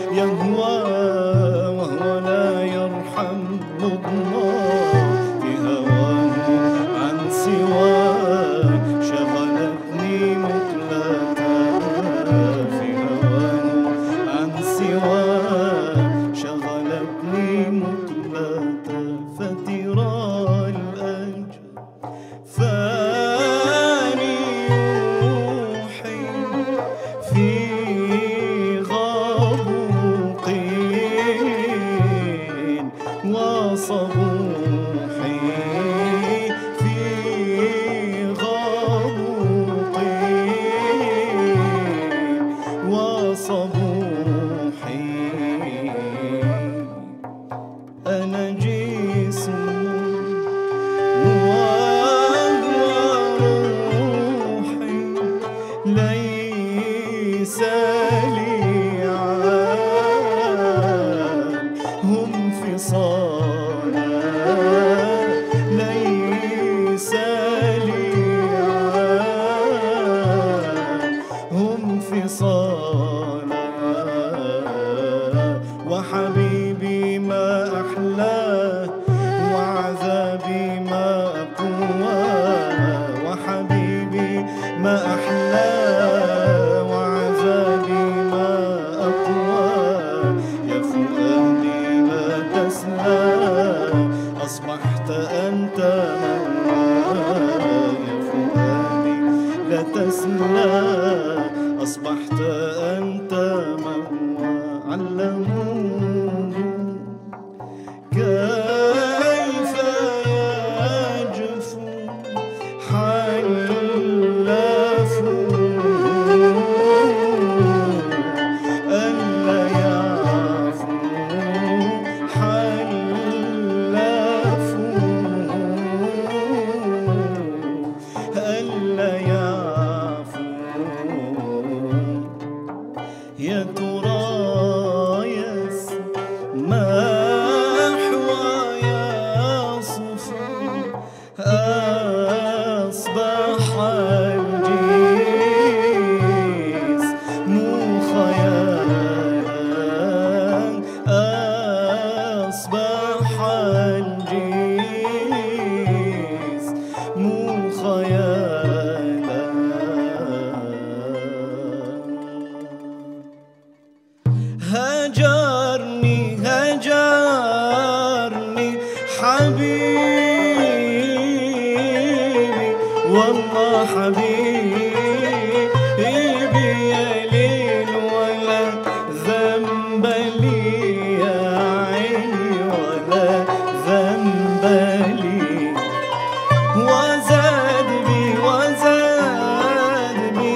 يهوى وهو لا يرحم مضمار في هواه عن سواه شغلتني مقلتا في هواه عن سواه شغلتني مقلتا فترى الأجل فاني روحي في غبوقين وصبوحي في غبوقين وصبوحي أنا جسم وهو روحي ليس لي عاد هم فصالا ليس لي عاد هم فصالا وحبيبي ما أحلاه وعذابي ما أقواه وحبيبي ما أحلاه وعذابي ما أقواه يا فؤادي لا تسلم أصبحت أنت مواه يا فؤادي لا تسلم أصبحت أنت مواه علموه كيف يجفو حلفوا ألا يعفو حلفوا ألا يعفو يا ترى يسمح ويا صفر أصبح الجيس مو خيال أصبح الجيس مو خيال هجرني هجرني حبيبي والله حبيبي يا ليل ولا ذنب لي يا عيني ولا ذنب لي وزاد بي وزاد بي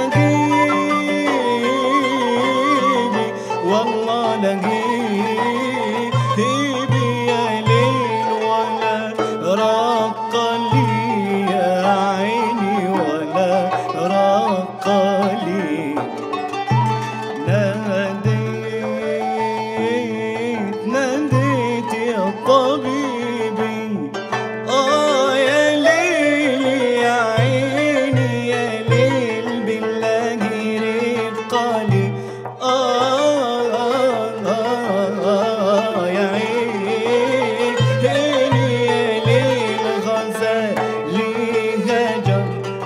لقيبي والله لقيبي يا ليل ولا رق لي يا عيني ولا رق لي ناديت ناديت يا طبيبي آه يا ليل يا عيني يا ليل بالله رقالي آه آه آه يا عيني يا ليل غزالي هجر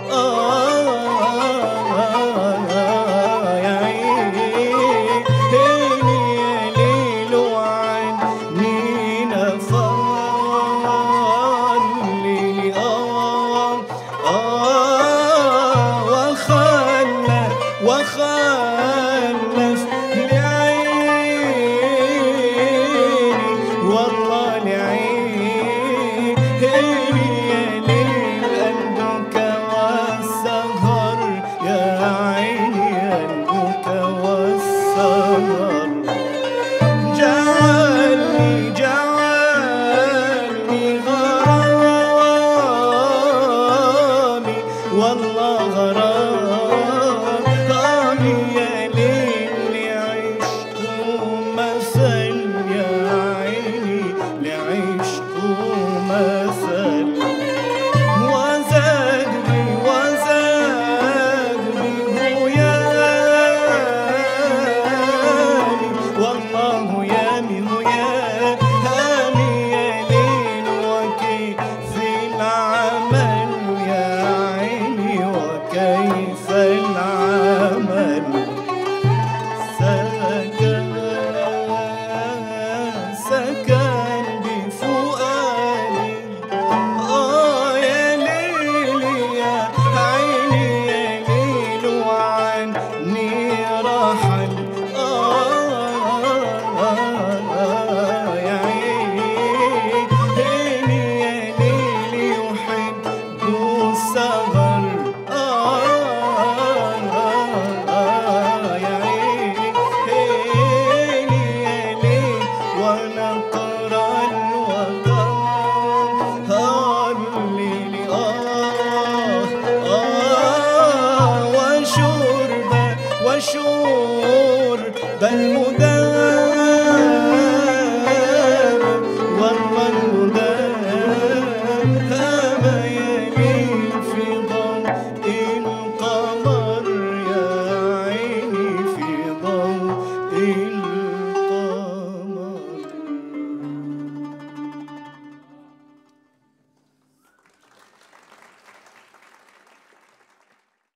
آه يا عيني يا ليل وعني نفر عاشور ده المدمر